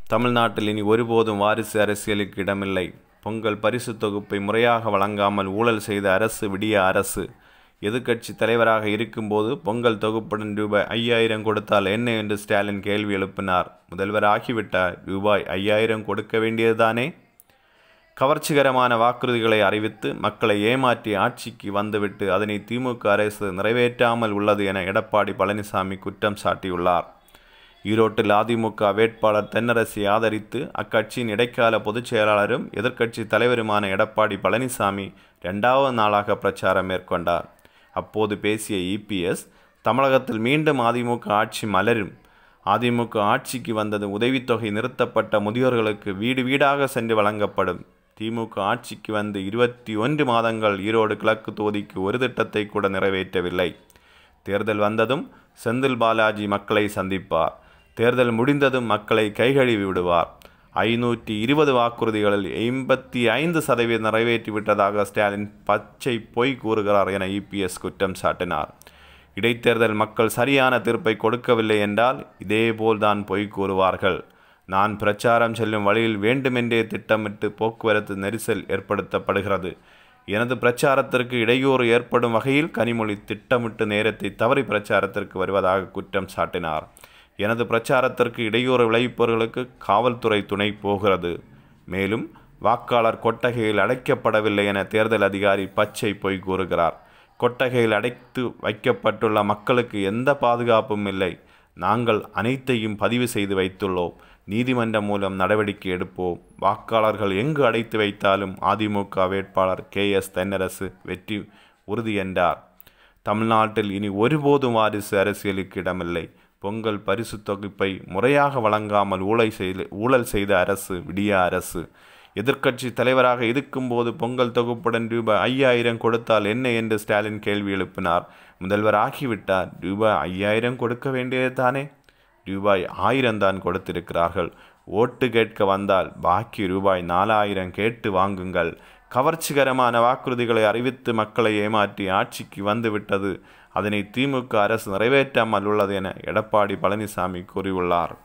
தமிழ்நாட்டில் இனி ஒருபோதும் வாரிசு அரசியலுக்கு இடமில்லை பொங்கல் பரிசு தொகுப்பை முறையாக வழங்காமல் ஊழல் செய்த அரசு விடிய அரசு எதிர்க்கட்சி தலைவராக இருக்கும்போது பொங்கல் தொகுப்புடன் ரூபாய் ஐயாயிரம் கொடுத்தால் என்ன என்று ஸ்டாலின் கேள்வி எழுப்பினார் முதல்வர் ஆகிவிட்டார் ரூபாய் ஐயாயிரம் கொடுக்க வேண்டியதுதானே கவர்ச்சிகரமான வாக்குறுதிகளை அறிவித்து மக்களை ஏமாற்றி ஆட்சிக்கு வந்துவிட்டு அதனை திமுக அரசு நிறைவேற்றாமல் உள்ளது என எடப்பாடி பழனிசாமி குற்றம் சாட்டியுள்ளார் ஈரோட்டில் அதிமுக வேட்பாளர் தென்னரசி ஆதரித்து அக்கட்சியின் இடைக்கால பொதுச் செயலாளரும் எதிர்க்கட்சி தலைவருமான எடப்பாடி பழனிசாமி இரண்டாவது நாளாக பிரச்சாரம் மேற்கொண்டார் அப்போது பேசிய இபிஎஸ் தமிழகத்தில் மீண்டும் அதிமுக ஆட்சி மலரும் அதிமுக ஆட்சிக்கு வந்தது உதவித்தொகை நிறுத்தப்பட்ட முதியோர்களுக்கு வீடு வீடாக சென்று வழங்கப்படும் திமுக ஆட்சிக்கு வந்து இருபத்தி ஒன்று மாதங்கள் ஈரோடு கிழக்கு தொகுதிக்கு ஒரு திட்டத்தை கூட நிறைவேற்றவில்லை தேர்தல் வந்ததும் செந்தில் பாலாஜி மக்களை சந்திப்பார் தேர்தல் முடிந்ததும் மக்களை கைகழுவி விடுவார் ஐநூற்றி இருபது வாக்குறுதிகளில் எண்பத்தி ஐந்து சதவீதம் நிறைவேற்றிவிட்டதாக ஸ்டாலின் பச்சை பொய் கூறுகிறார் என இபிஎஸ் குற்றம் சாட்டினார் இடைத்தேர்தல் மக்கள் சரியான தீர்ப்பை கொடுக்கவில்லை என்றால் இதேபோல்தான் பொய் கூறுவார்கள் நான் பிரச்சாரம் செல்லும் வழியில் வேண்டுமென்றே திட்டமிட்டு போக்குவரத்து நெரிசல் ஏற்படுத்தப்படுகிறது எனது பிரச்சாரத்திற்கு இடையூறு ஏற்படும் வகையில் கனிமொழி திட்டமிட்டு நேரத்தை தவறி பிரச்சாரத்திற்கு வருவதாக குற்றம் சாட்டினார் எனது பிரச்சாரத்திற்கு இடையூறு விளைவிப்பவர்களுக்கு காவல்துறை துணை போகிறது மேலும் வாக்காளர் கொட்டகையில் அடைக்கப்படவில்லை என தேர்தல் அதிகாரி பச்சை பொய் கூறுகிறார் கொட்டகையில் அடைத்து வைக்கப்பட்டுள்ள மக்களுக்கு எந்த பாதுகாப்பும் இல்லை நாங்கள் அனைத்தையும் பதிவு செய்து வைத்துள்ளோம் நீதிமன்றம் மூலம் நடவடிக்கை எடுப்போம் வாக்காளர்கள் எங்கு அடைத்து வைத்தாலும் அதிமுக வேட்பாளர் கே எஸ் தென்னரசு வெற்றி உறுதி என்றார் தமிழ்நாட்டில் இனி ஒருபோதும் வாரிசு அரசியலுக்கு இடமில்லை பொங்கல் பரிசு தொகுப்பை முறையாக வழங்காமல் ஊழல் செய்து ஊழல் செய்த அரசு விடிய அரசு எதிர்க்கட்சி தலைவராக இருக்கும்போது பொங்கல் தொகுப்புடன் ரூபாய் ஐயாயிரம் கொடுத்தால் என்ன என்று ஸ்டாலின் கேள்வி எழுப்பினார் முதல்வர் ஆகிவிட்டார் ரூபாய் ஐயாயிரம் கொடுக்க வேண்டியது தானே ரூபாய் ஆயிரம் தான் கொடுத்திருக்கிறார்கள் ஓட்டு கேட்க வந்தால் பாக்கி ரூபாய் நாலாயிரம் கேட்டு வாங்குங்கள் கவர்ச்சிகரமான வாக்குறுதிகளை அறிவித்து மக்களை ஏமாற்றி ஆட்சிக்கு வந்துவிட்டது அதனை திமுக அரசு நிறைவேற்றாமல் உள்ளது என எடப்பாடி பழனிசாமி கூறியுள்ளார்